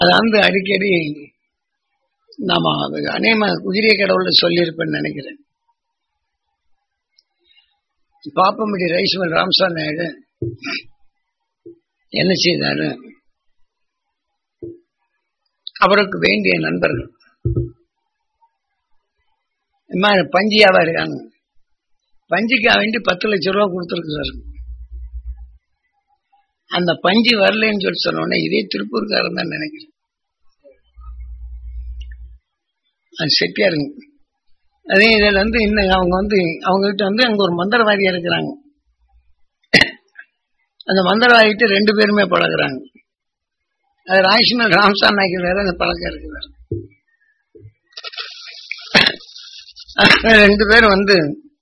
அது வந்து அடிக்கடி நாம அது அநேகமா குதிரை கடவுள்ல சொல்லியிருப்பேன்னு நினைக்கிறேன் பாப்பம்படி ரைஸ்மல் ராம்சார் நாயுடு என்ன செய்தாரு அவருக்கு வேண்டிய நண்பர்கள் இந்த மாதிரி பஞ்சு வியாபாரியாங்க பஞ்சுக்காக வேண்டி பத்து லட்சம் ரூபா கொடுத்துருக்குறாரு அந்த பஞ்சு வரலன்னு சொல்லி சொன்ன உடனே இதே திருப்பூர்காரன் தான் நினைக்கிறேன் அது செட்டியாருங்க அதே இதில் வந்து இன்னும் அவங்க வந்து அவங்க கிட்ட வந்து அங்க ஒரு மந்திரவாதியா இருக்கிறாங்க அந்த மந்திரவாதிகிட்ட ரெண்டு பேருமே பழகுறாங்க அது ராஜ்மல் ராம்சார் நாய்க்கு வேற அந்த பழக்கம் இருக்கிறார் ரெண்டு பேரும் வந்து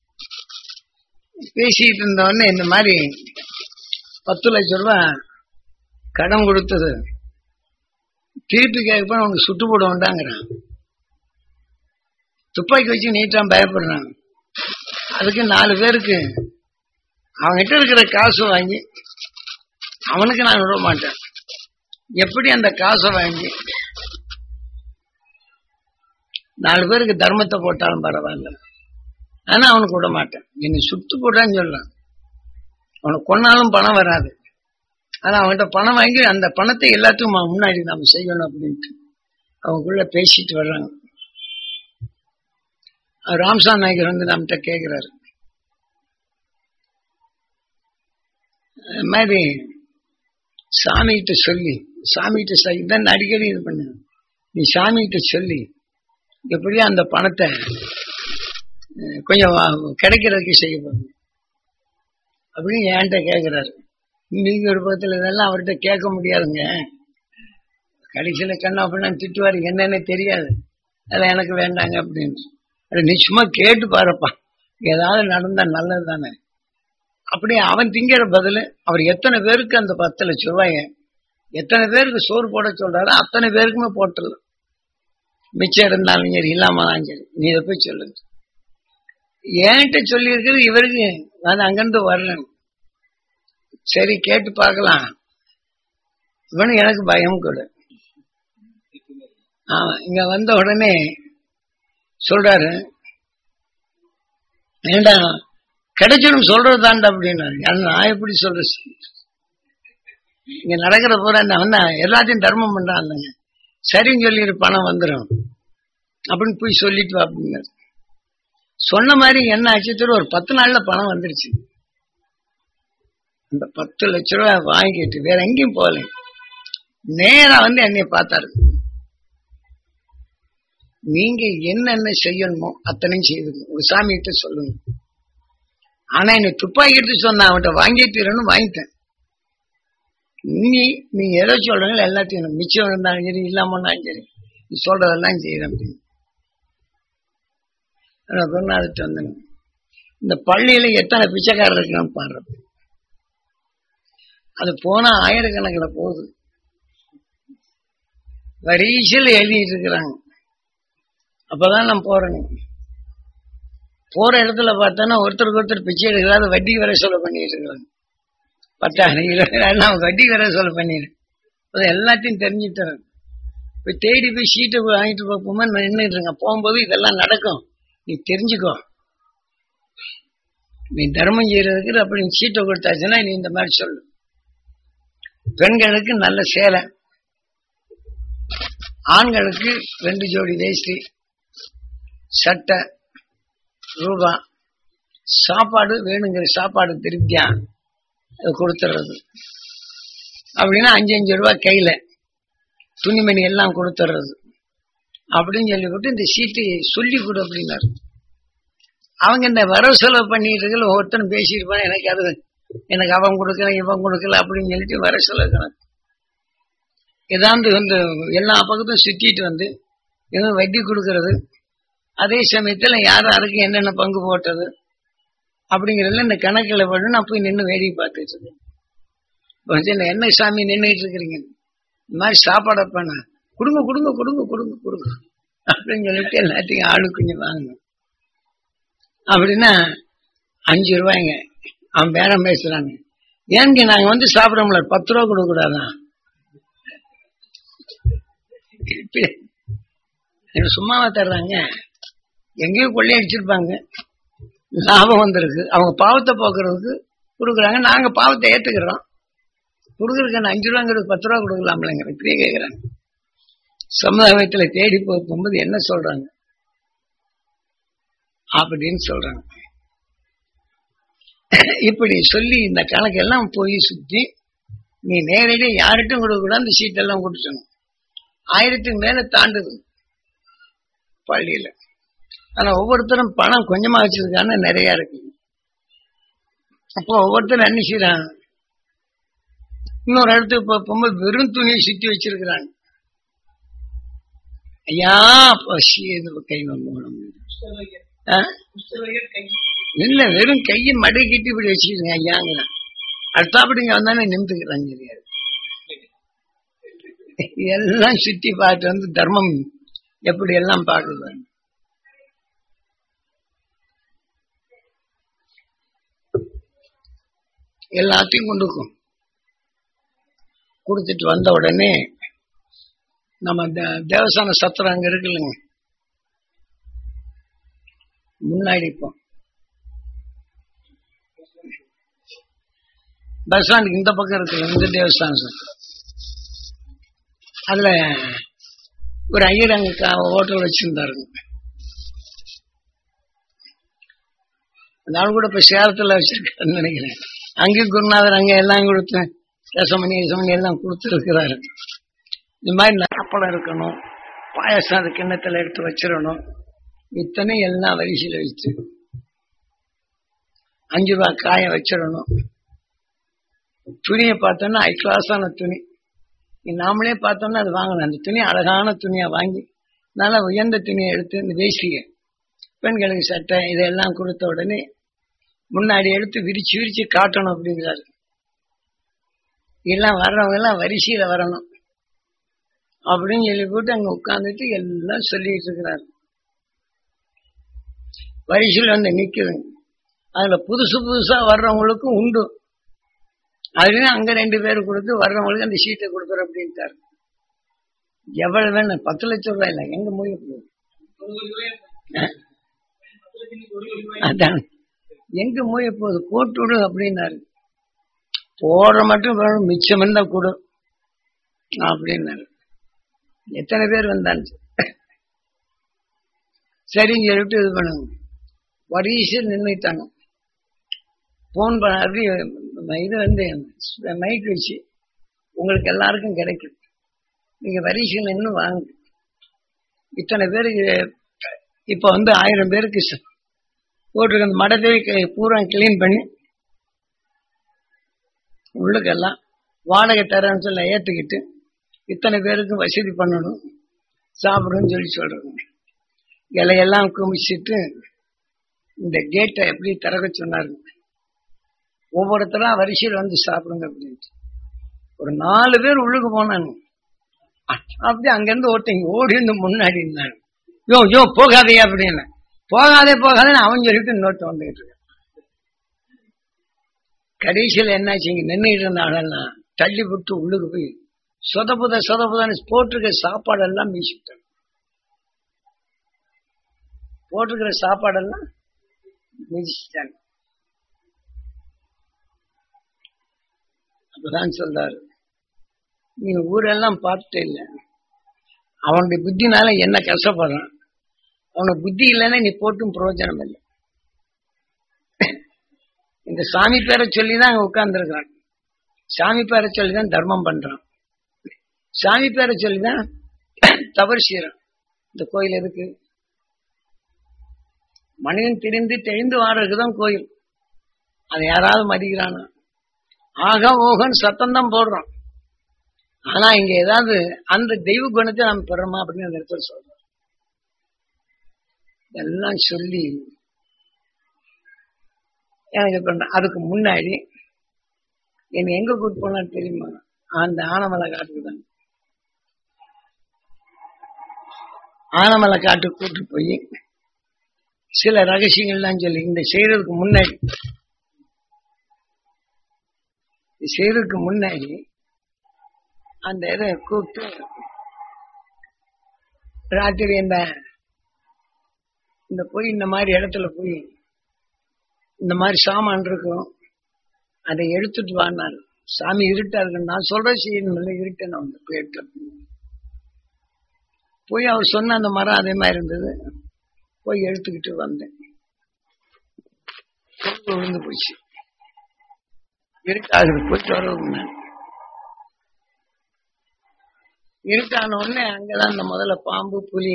பேசிட்டு இருந்தவொடனே இந்த மாதிரி பத்து லட்சம் ரூபாய் கடன் கொடுத்தது திருப்பி கேட்கப்ப அவங்க சுட்டு போட வேண்டாங்கிறான் துப்பாக்கி வச்சு நீட்டா பயப்படுறாங்க அதுக்கு நாலு பேருக்கு அவங்ககிட்ட இருக்கிற காசு வாங்கி அவனுக்கு நான் விட மாட்டேன் எப்படி அந்த காசை வாங்கி நாலு பேருக்கு தர்மத்தை போட்டாலும் பரவாயில்ல ஆனா அவனுக்கு விட மாட்டேன் என்னை சுட்டு போட்டான்னு சொல்றான் அவனுக்கு கொன்னாலும் பணம் வராது ஆனா அவன்கிட்ட பணம் வாங்கி அந்த பணத்தை எல்லாத்துக்கும் மா- முன்னாடி நாம செய்யணும் அப்படின்ட்டு அவங்களுக்குள்ள பேசிட்டு வர்றாங்க அவர் ராம்சார் நாயக்கர் வந்து நம்மகிட்ட கேட்கிறாரு அது மாதிரி சாமிகிட்ட சொல்லி சாமிகிட்ட சொல்லி தான் அடிக்கடி இது பண்ணு நீ சாமிகிட்ட சொல்லி எப்படியும் அந்த பணத்தை அஹ், கொஞ்சம் வா- கிடைக்கிறதுக்கு செய்ய போறோம் அப்படின்னு என்கிட்ட கேட்கிறாரு நீங்க ஒரு பக்கத்துல இதெல்லாம் அவர்கிட்ட கேட்க முடியாதுங்க கடைசியில கண்ணா அப்படின்னா திட்டுவாரு என்னன்னு தெரியாது அதெல்லாம் எனக்கு வேண்டாங்க அப்படின்னு அது நீ சும்மா கேட்டு பாருப்பா ஏதாவது நடந்தா நல்லது தானே அப்படியே அவன் திங்கிற பதில் அவர் எத்தனை பேருக்கு அந்த பத்து லட்சம் ரூபாய எத்தனை பேருக்கு சோறு போட சொல்றாரோ அத்தனை பேருக்குமே போட்டுடலாம் மிச்சம் இருந்தாலும் சரி இல்லாமலாம் சரி நீ இதை போய் சொல்லுங்க என்கிட்ட சொல்லி இருக்கிறது இவருக்கு நான் அங்கிருந்து வரலன்னு சரி கேட்டு பார்க்கலாம் இவனு எனக்கு பயம் கூட ஆமா இங்க வந்த உடனே சொல்றாரு ஏண்டா கிடைச்சிடும் சொல்றது தாண்டா அப்படின்னாரு அது நான் எப்படி சொல்றது இங்க நடக்கிற பூரா என்ன வந்தா எல்லாத்தையும் தர்மம் பண்றான் இல்லைங்க சரின்னு சொல்லிடு பணம் வந்துடும் அப்படின்னு போய் சொல்லிட்டு வா அப்படின்னாரு சொன்ன மாதிரி என்ன ஆச்சு தெரியும், ஒரு பத்து நாள்ல பணம் வந்துருச்சு அந்த பத்து லட்ச ரூபாய் வாங்கிட்டு வேற எங்கேயும் போகல நேரா வந்து என்னைய பார்த்தாரு நீங்க என்னென்ன செய்யணுமோ அத்தனையும் செய்துங்க ஒரு சாமிகிட்ட சொல்லுங்க ஆனா என்னை துப்பாக்கி எடுத்து சொன்ன அவன்கிட்ட வாங்கிட்டு வாங்கிட்டேன் நீ நீங்க எதை சொல்றீங்களோ எல்லாத்தையும் எனக்கு மிச்சம் இருந்தாலும் சரி இல்லாம இருந்தாலும் சரி நீ சொல்றதெல்லாம் செய்யறேன் அப்படின்னு நான் குருநாதர்கிட்ட வந்தேன் இந்த பள்ளியில எத்தனை பிச்சைக்காரர் இருக்கான்னு பாடுறது அது போனா ஆயிரக்கணக்கில் போகுது வரிசையில் எழுதிட்டு இருக்கிறாங்க அப்பதான் நான் போறேன் போற இடத்துல பார்த்தோன்னா ஒருத்தருக்கு ஒருத்தர் பிச்சை எடுக்கிறாரு வட்டி வரை சொல்ல பண்ணிட்டு இருக்கிறாங்க பத்தாயிரம் இருபதாயிரம் நான் வட்டி வரை சொல்ல பண்ணிடுறேன் அது எல்லாத்தையும் தெரிஞ்சுட்டேன் போய் தேடி போய் சீட்டை போய் வாங்கிட்டு போகும்போது நான் நின்றுட்டு இருக்கேன் போகும்போது இதெல்லாம் நடக்கும் நீ தெரிஞ்சுக்கோ நீ தர்மம் செய்யறதுக்கு அப்படி நீ சீட்டை கொடுத்தாச்சுன்னா நீ இந்த மாதிரி சொல்லு பெண்களுக்கு நல்ல சேலை ஆண்களுக்கு ரெண்டு ஜோடி வேஷ்டி சட்டை ரூபா சாப்பாடு வேணுங்கிற சாப்பாடு திருப்தியா அது கொடுத்துறது அப்படின்னா அஞ்சு அஞ்சு ரூபா கையில துணிமணி எல்லாம் கொடுத்துறது அப்படின்னு சொல்லி போட்டு இந்த சீட்டு சொல்லி கொடு அப்படின்னாரு அவங்க இந்த வரவு செலவு பண்ணிட்டு இருக்கல ஒவ்வொருத்தரும் பேசியிருப்பான் எனக்கு அது எனக்கு அவன் கொடுக்கல இவன் கொடுக்கல அப்படின்னு சொல்லிட்டு வர செலவு கணக்கு ஏதாவது வந்து எல்லா பக்கத்தும் சுத்திட்டு வந்து இவன் வட்டி கொடுக்கறது அதே சமயத்துல யார் யாருக்கு என்னென்ன பங்கு போட்டது அப்படிங்கறதுல இந்த கணக்கில் போட்டு நான் போய் நின்று வேடிக்கை பார்த்துட்டு இருக்கேன் இப்ப வந்து என்ன என்ன சாமி நின்றுட்டு இருக்கிறீங்க இந்த மாதிரி சாப்பாடு பண்ண கொடுங்க கொடுங்க கொடுங்க கொடுங்க கொடுங்க அப்படின்னு சொல்லிட்டு எல்லாத்தையும் ஆளு கொஞ்சம் வாங்க அப்படின்னா அஞ்சு ரூபாய்ங்க அவன் பேரம் பேசுறாங்க ஏங்க நாங்க வந்து சாப்பிடமுல பத்து ரூபா கொடுக்க கூடாதான் எனக்கு சும்மாவா தர்றாங்க எங்கேயோ கொள்ளையடிச்சிருப்பாங்க லாபம் வந்திருக்கு அவங்க பாவத்தை போக்குறதுக்கு கொடுக்குறாங்க நாங்க பாவத்தை ஏத்துக்கிறோம் கொடுக்குறதுக்கு அஞ்சு ரூபாங்கிறது பத்து ரூபா கொடுக்கலாம்லங்கிற இப்படியே கேட்குறாங்க சமுதாயத்துல தேடி போய் போகும்போது என்ன சொல்றாங்க அப்படின்னு சொல்றாங்க இப்படி சொல்லி இந்த கணக்கெல்லாம் போய் சுத்தி நீ நேரடியாக யார்கிட்டும் கொடுக்க கூடாது அந்த சீட்டெல்லாம் கொடுத்துணும் ஆயிரத்துக்கு மேல தாண்டுது பள்ளியில ஆனா ஒவ்வொருத்தரும் பணம் கொஞ்சமா வச்சிருக்கான்னு நிறைய இருக்கு அப்போ ஒவ்வொருத்தரும் என்ன செய்யறான் இன்னொரு இடத்துக்கு போ- போகும்போது வெறும் துணியை சுத்தி வச்சிருக்கிறான் ஐயா பசி இது கை வாங்கணும் ஆ? இல்ல வெறும் கையை மடக்கிட்டு இப்படி வச்சுக்கிறீங்க ஐயாங்கிறான் அடுத்தாப்படிங்க வந்தானே நிமிந்துக்கிறாங்க தெரியாது எல்லாம் சுத்தி பார்த்து வந்து தர்மம் எப்படி எல்லாம் பார்க்குது எல்லாத்தையும் கொண்டுக்கும் கொடுத்துட்டு வந்த உடனே நம்ம தே- தேவஸ்தான சத்திரம் அங்க இருக்குல்லங்க முன்னாடி இப்போ பஸ் ஸ்டாண்டுக்கு இந்த பக்கம் இருக்கு இந்த தேவஸ்தான சத்திரம் அதுல ஒரு ஐயர் அங்க க- ஹோட்டல் வச்சிருந்தாருங்க அந்த ஆள் கூட இப்ப சேலத்துல வச்சிருக்காருன்னு நினைக்கிறேன் அங்கேயும் குருநாதர் அங்க எல்லாம் கொடுத்து ரசமணி ரசமணி எல்லாம் கொடுத்துருக்கிறாரு இந்த மாதிரி நாப்பழம் இருக்கணும் பாயசம் அது கிண்ணத்துல எடுத்து வச்சிடணும் இத்தனை எல்லாம் வரிசையில வச்சு அஞ்சு ரூபாய் காய வச்சிடணும் துணியை பார்த்தோம்னா ஹை கிளாஸான துணி நீ நாமளே பார்த்தோம்னா அது வாங்கணும் அந்த துணி அழகான துணியா வாங்கி நல்லா உயர்ந்த துணியை எடுத்து இந்த வேஷ்டியை பெண்களுக்கு சட்டை இதெல்லாம் கொடுத்த உடனே முன்னாடி எடுத்து விரிச்சு விரிச்சு காட்டணும் அப்படிங்கிறாரு எல்லாம் வர்றவங்க எல்லாம் வரிசையில வரணும் அப்படின்னு சொல்லி போட்டு அங்க உட்கார்ந்துட்டு எல்லாம் சொல்லிட்டு இருக்கிறாரு வரிசையில் வந்து நிக்குதுங்க அதுல புதுசு புதுசா வர்றவங்களுக்கும் உண்டு அதுலயும் அங்க ரெண்டு பேர் கொடுத்து வர்றவங்களுக்கு அந்த சீட்டை கொடுக்குறோம் அப்படின்ட்டாரு எவ்வளவு வேணும் பத்து லட்சம் ரூபாய் இல்ல எங்க மூலிகை போகுது அஹ்? அதான் எங்க மூலிகை போகுது போட்டு விடு அப்படின்னாரு போடுற மட்டும் வேணும் மிச்சம் இருந்தா கொடு அப்படின்னாரு எத்தனை பேர் வந்தான்னு சரின்னு சொல்லிட்டு இது பண்ணுங்க வரிசையில் நின்றுட்டாங்க போன் பண்ண அப்படி இது வந்து மைக் வச்சு உங்களுக்கு எல்லாருக்கும் கிடைக்கும் நீங்க வரிசையில் நின்று வாங்க இத்தனை பேருக்கு இப்ப வந்து ஆயிரம் பேருக்கு ச- போட்டிருக்க அந்த மடத்தை க- பூரா கிளீன் பண்ணி உள்ளுக்கெல்லாம் வாடகை தரேன்னு சொல்ல ஏத்துக்கிட்டு இத்தனை பேருக்கு வசதி பண்ணணும் சாப்பிடணும்னு சொல்லி சொல்றாங்க இலையெல்லாம் குமிச்சிட்டு இந்த கேட்டை எப்படி திறக்க சொன்னாரு ஒவ்வொருத்தரா வரிசையில் வந்து சாப்பிடுங்க அப்படின்ட்டு ஒரு நாலு பேர் உள்ளுக்கு போனாங்க அப்படி அங்கிருந்து ஓட்டிங்க ஓடி வந்து முன்னாடி இருந்தாங்க யோ யோ போகாதே அப்படின்னு போகாதே போகாதேன்னு அவன் சொல்லிட்டு இன்னொருத்த வந்துகிட்டு இருக்கான் கடைசியில் என்னாச்சுங்க நின்றுட்டு இருந்த ஆளெல்லாம் தள்ளி விட்டு உள்ளுக்கு போய் சொதப்புத சொதப்புதான்னு போட்டிருக்க சாப்பாடெல்லாம் மீசிட்டாங்க போட்டிருக்கிற சாப்பாடெல்லாம் மிதிச்சிட்டாங்க அப்பதான் சொல்றாரு நீ ஊரெல்லாம் பார்த்துட்டே இல்ல அவனுடைய புத்தினால என்ன கஷ்டப்படுறான் அவனுக்கு புத்தி இல்லைன்னா நீ போட்டும் பிரயோஜனம் இல்லை இந்த சாமி பேரை சொல்லிதான் அங்க உட்கார்ந்துருக்கிறான் சாமி பேரை சொல்லிதான் தர்மம் பண்றான் சாமி பேரை சொல்லிதான் தவறு செய்யறான் இந்த கோயில் எதுக்கு மனிதன் திரிந்து தெளிந்து வாடுறதுக்குதான் கோயில் அதை யாராவது மதிக்கிறானா ஆக ஓகன் சத்தம் தான் போடுறோம் ஆனா இங்க ஏதாவது அந்த தெய்வ குணத்தை நம்ம பெறோமா அப்படின்னு அந்த இடத்துல சொல்றோம் எல்லாம் சொல்லி எனக்கு இப்ப நான் அதுக்கு முன்னாடி என்னை எங்க கூட்டு போனா தெரியுமா அந்த ஆனமலை காட்டுக்கு தான் ஆனமலை காட்டுக்கு கூட்டு போய் சில ரகசியங்கள்லாம் சொல்லி இந்த செய்யறதுக்கு முன்னாடி இது செய்யறதுக்கு முன்னாடி அந்த இதை கூப்பிட்டு ராத்திரி இந்த இந்த போய் இந்த மாதிரி இடத்துல போய் இந்த மாதிரி சாமான் இருக்கும் அதை எடுத்துட்டு வானாரு சாமி இருட்டா இருக்கு நான் சொல்ற செய்யணும் இருட்டேன் நான் வந்து போய் எடுத்து போய் அவர் சொன்ன அந்த மரம் அதே மாதிரி இருந்தது போய் எடுத்துக்கிட்டு வந்தேன் பொருள் விழுந்து போச்சு இருட்டாகுது போயிட்டு வரவும் நான் இருட்டான உடனே அங்கதான் இந்த முதல்ல பாம்பு புலி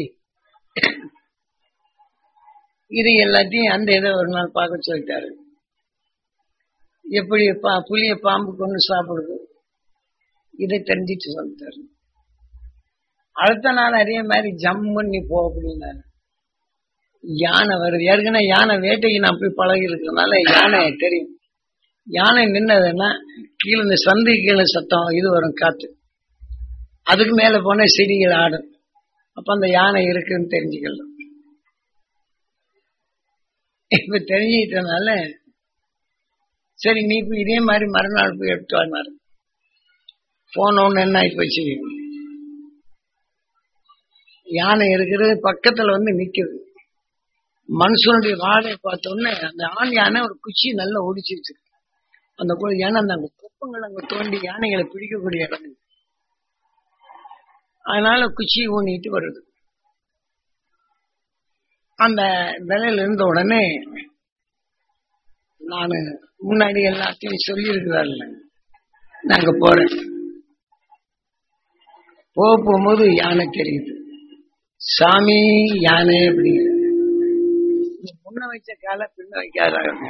இது எல்லாத்தையும் அந்த இதை ஒரு நாள் பார்க்க சொல்லிட்டாரு எப்படி பா புளிய பாம்பு கொண்டு சாப்பிடுது இதை தெரிஞ்சிட்டு சொல்லிட்டாரு அடுத்த நாள் அதே மாதிரி ஜம் பண்ணி போ அப்படின்னாரு யானை வருது ஏற்கனவே யானை வேட்டைக்கு நான் போய் பழகி இருக்கிறதுனால யானை தெரியும் யானை நின்னதுன்னா கீழே இந்த சந்தை கீழே சத்தம் இது வரும் காத்து அதுக்கு மேல போன செடிகள் ஆடும் அப்ப அந்த யானை இருக்குன்னு தெரிஞ்சுக்கலாம் இப்ப தெரிஞ்சுக்கிட்டனால சரி நீ போய் இதே மாதிரி மறுநாள் போய் எடுத்து வந்தாரு போன ஒண்ணு என்ன ஆகி போச்சு யானை இருக்கிறது பக்கத்துல வந்து நிக்குது மனுஷனுடைய வாழையை பார்த்த உடனே அந்த ஆண் யானை ஒரு குச்சி நல்லா ஒடிச்சிருச்சு அந்த கு- ஏன்னா அந்த குப்பங்கள் அங்க தோண்டி யானைகளை பிடிக்கக்கூடிய இடம் இது. அதனால குச்சி ஊனிட்டு வருது அந்த நிலையில இருந்த உடனே நானு முன்னாடி எல்லாத்தையும் சொல்லி இருக்கிறார்கள் நாங்க போறேன் போக போகும்போது யானை தெரியுது சாமி யானை அப்படிங்கிற நீ முன்ன வச்ச கால பின்ன வைக்காத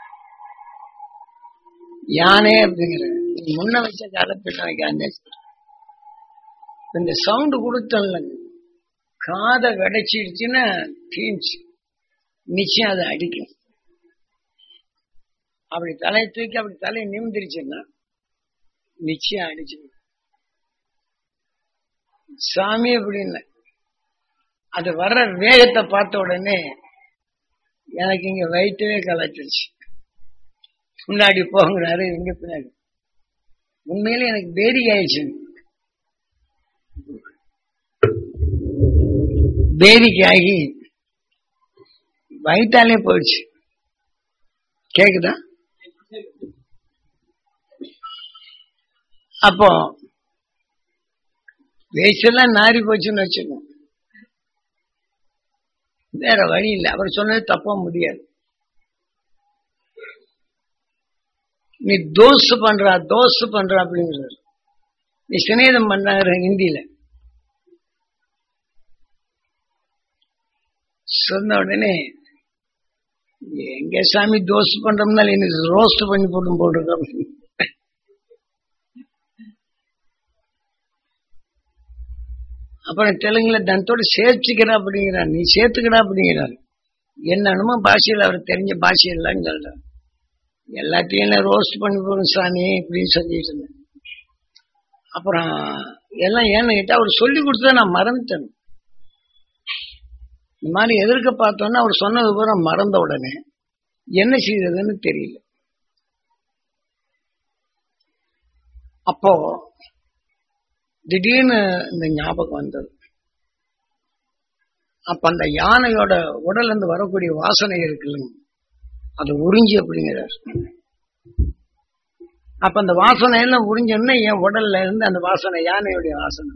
யானை அப்படிங்கிற நீ முன்ன வச்ச கால பின்ன வைக்காத இந்த சவுண்ட் கொடுத்தல காதை வெடைச்சிடுச்சுன்னா தீஞ்சு நிச்சயம் அதை அடிக்கும் அப்படி தலையை தூக்கி அப்படி தலையை நிமிந்திருச்சுன்னா நிச்சயம் அடிச்சு சாமி அப்படின்னு அது வர்ற வேகத்தை பார்த்த உடனே எனக்கு இங்க வயிற்றவே கலாச்சிருச்சு முன்னாடி போங்கிறாரு இங்க பின்னாடி உண்மையில எனக்கு வேடிக்கை ஆயிடுச்சு வேடிக்கை ஆகி வயிற்றாலே போயிடுச்சு கேக்குதா அப்போ வேஸ்டெல்லாம் நாரி போச்சுன்னு வச்சுக்கோ வேற வழி இல்லை அவர் சொன்னது தப்ப முடியாது நீ தோசு பண்றா தோசு பண்றா அப்படிங்கிறார் நீ சிநேதம் பண்றாங்க ஹிந்தியில சொன்ன உடனே எங்க சாமி தோசை பண்றோம்னால எனக்கு ரோஸ்ட் பண்ணி போட்டு போட்டுருக்கோம் அப்புறம் தெலுங்குல தனத்தோட சேர்த்துக்கிறா அப்படிங்கிறார் நீ சேர்த்துக்கடா அப்படிங்கிறார் என்னன்னுமோ பாஷையில் அவர் தெரிஞ்ச பாஷையெல்லாம் சொல்றார் எல்லாத்தையும் நான் ரோஸ்ட் பண்ணி போடும் சாமி இப்படின்னு சொல்லிட்டு இருந்தேன் அப்புறம் எல்லாம் ஏன்னு கேட்டா அவர் சொல்லி கொடுத்ததை நான் மறந்துட்டேன் இந்த மாதிரி எதிர்க்க பார்த்தோன்னா அவர் சொன்னது பூரா மறந்த உடனே என்ன செய்யறதுன்னு தெரியல அப்போ திடீர்னு இந்த ஞாபகம் வந்தது அப்ப அந்த யானையோட உடல்ல இருந்து வரக்கூடிய வாசனை இருக்குல்ல அது உறிஞ்சி அப்படிங்கிறார் அப்ப அந்த வாசனை எல்லாம் உறிஞ்சோன்னா என் உடல்ல இருந்து அந்த வாசனை யானையுடைய வாசனை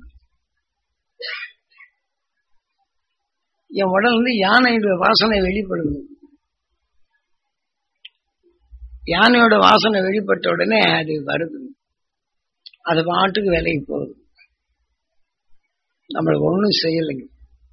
என் உடல் வந்து யானையுடைய வாசனை வெளிப்படுது யானையோட வாசனை வெளிப்பட்ட உடனே அது வருது அது பாட்டுக்கு விலைக்கு போகுது நம்மள ஒண்ணும் செய்யலைங்க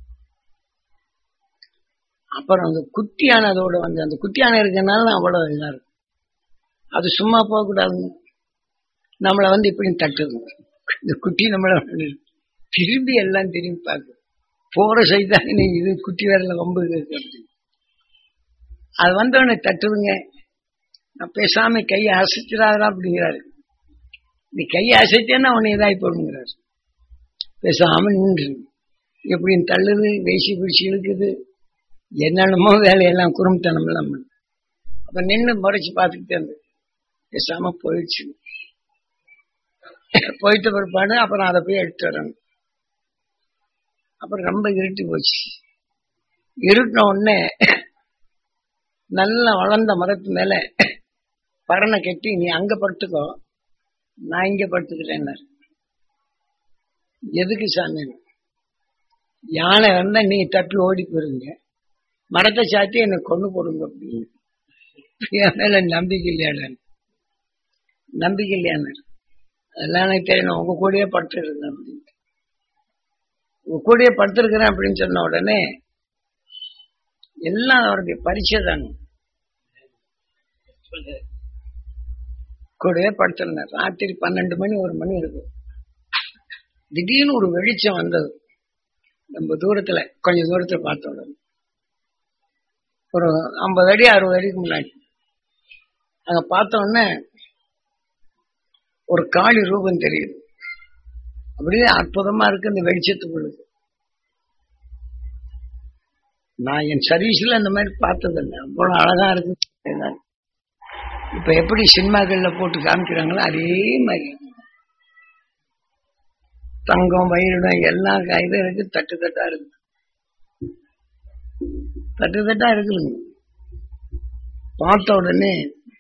அப்புறம் அந்த குட்டி யானை அதோட வந்து அந்த குட்டி யானை இருக்கனால அவ்வளவு இதா இருக்கும் அது சும்மா போகக்கூடாதுங்க நம்மளை வந்து இப்படி தட்டுது இந்த குட்டி நம்மள திரும்பி எல்லாம் திரும்பி பார்க்கு போற சைதான் நீ இது குட்டி வேறல வம்பு இருக்கு அப்படின்னு. அது வந்தவொடனே தட்டுதுங்க நான் பேசாம கையை அசைச்சிடாதா அப்படிங்கிறாரு நீ கையை அசைத்தேன்னா உன்னை இதாகி போடுங்கிறாரு பேசாம நின்று எப்படின்னு தள்ளுது வேசி பிடிச்சி இழுக்குது என்னென்னமோ வேலையெல்லாம் குறும்புத்தனம் எல்லாம் பண்ணு. அப்ப நின்று முறைச்சு பார்த்துக்கிட்டே இருந்து பேசாம போயிடுச்சு போயிட்ட பிற்பாடு அப்புறம் அதை போய் எடுத்து வரணும் அப்புறம் ரொம்ப இருட்டி போச்சு இருட்டின உடனே நல்லா வளர்ந்த மரத்து மேல பறனை கட்டி நீ அங்க படுத்துக்கோ நான் இங்க படுத்துக்கிறேன் எதுக்கு சாமி யானை வந்தா நீ தட்டு ஓடி போயிருங்க மரத்தை சாத்தி என்னை கொண்டு போடுங்க அப்படின்னு என் மேல நம்பிக்கை இல்லையாட நம்பிக்கை இல்லையான்னு அதெல்லாம் எனக்கு தெரியணும் உங்க கூடயே படுத்துருக்கேன் அப்படின்னு உங்க கூடயே படுத்திருக்கிறேன் அப்படின்னு சொன்ன உடனே எல்லாம் அவருடைய பரிசை தாங்க கூடவே படுத்திருந்தேன் ராத்திரி பன்னெண்டு மணி ஒரு மணி இருக்கு திடீர்னு ஒரு வெளிச்சம் வந்தது ரொம்ப தூரத்துல கொஞ்சம் தூரத்துல பார்த்த உடனே ஒரு ஐம்பது அடி அறுபது அடிக்கு முன்னாடி அங்க பார்த்த உடனே ஒரு காளி ரூபம் தெரியுது அப்படியே அற்புதமா இருக்கு இந்த வெளிச்சத்துக்குள்ளுக்கு நான் என் சர்வீஸ்ல இந்த மாதிரி பார்த்ததில்லை அவ்வளவு அழகா இருக்கு இப்ப எப்படி சினிமாக்கள்ல போட்டு காமிக்கிறாங்களோ அதே மாதிரி தங்கம் வயிறுடம் எல்லா இதுவும் இருக்கு தட்டு தட்டா இருக்கு தட்டு தட்டா இருக்குங்க பார்த்த உடனே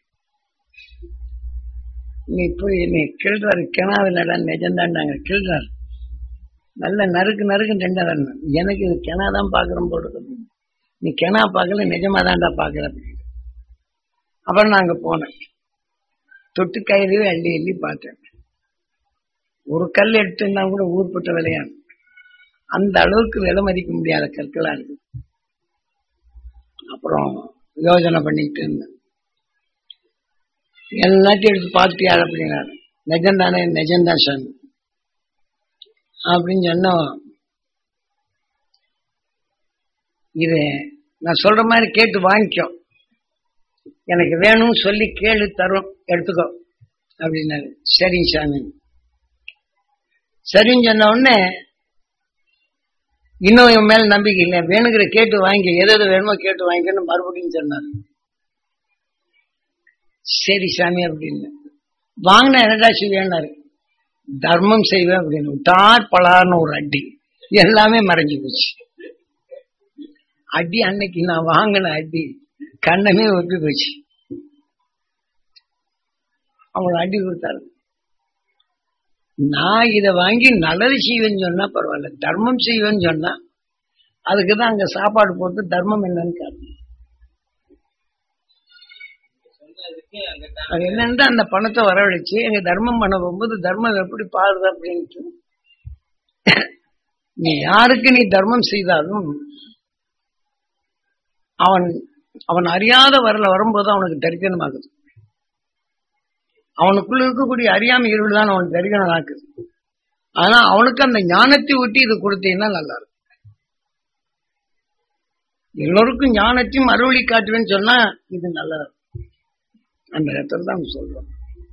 நீ போய் நீ கிள்றாரு கிணாவில் நிஜம்தாண்டாங்க கிள்றாரு நல்ல நறுக்கு நறுக்கு ரெண்டாதான் எனக்கு இது கிணா தான் பாக்குறோம் போடுறது நீ கிணா பார்க்கல நிஜமா தான்டா பாக்குற அப்புறம் நான் அங்க போனேன் தொட்டு கையிலேயே அள்ளி அள்ளி பார்த்தேன் ஒரு கல் எடுத்துன்னா கூட ஊர்பட்ட விளையாடு அந்த அளவுக்கு விலை மதிக்க முடியாத கற்களா இருக்கு அப்புறம் யோசனை பண்ணிட்டு இருந்தேன் எல்லாத்தையும் எடுத்து பார்த்தியார் அப்படின்னாரு நிஜம்தானே நிஜம்தான் சாமி அப்படின்னு சொன்னோம் இது நான் சொல்ற மாதிரி கேட்டு வாங்கிக்கோ எனக்கு வேணும்னு சொல்லி கேளு தரும் எடுத்துக்கோ அப்படின்னாரு சரிங்க சாமி சரின்னு சொன்ன உடனே இன்னும் என் மேல நம்பிக்கை இல்லை வேணுங்கிற கேட்டு வாங்கி எது எது வேணுமோ கேட்டு வாங்கிக்கணும் மறுபடியும் சொன்னார் சரி சாமி அப்படின்னு வாங்கின என்னடா செய்வேன்னாரு தர்மம் செய்வேன் அப்படின்னு தார் பலார்னு ஒரு அடி எல்லாமே மறைஞ்சு போச்சு அடி அன்னைக்கு நான் வாங்கின அடி கண்ணமே ஒப்பி போச்சு அவங்க அடி கொடுத்தாரு நான் இதை வாங்கி நல்லது செய்வேன்னு சொன்னா பரவாயில்ல தர்மம் செய்வேன்னு சொன்னா அதுக்குதான் அங்க சாப்பாடு போட்டு தர்மம் என்னன்னு கேட்பேன் அது என்னன்னு அந்த பணத்தை வரவழைச்சு எங்க தர்மம் பண்ண போகும்போது தர்மம் எப்படி பாருது அப்படின்ட்டு நீ யாருக்கு நீ தர்மம் செய்தாலும் அவன் அவன் அறியாத வரல வரும்போது அவனுக்கு தரிக்கணமாகுது அவனுக்குள்ள இருக்கக்கூடிய அறியாமை இருள் தான் அவன் தரிக்கணம் ஆக்குது ஆனா அவனுக்கு அந்த ஞானத்தை ஊட்டி இது கொடுத்தீங்கன்னா நல்லா இருக்கும் எல்லோருக்கும் ஞானத்தையும் அறுவழி காட்டுவேன்னு சொன்னா இது நல்லா இருக்கும் அந்த இடத்துல தான் சொல்றோம்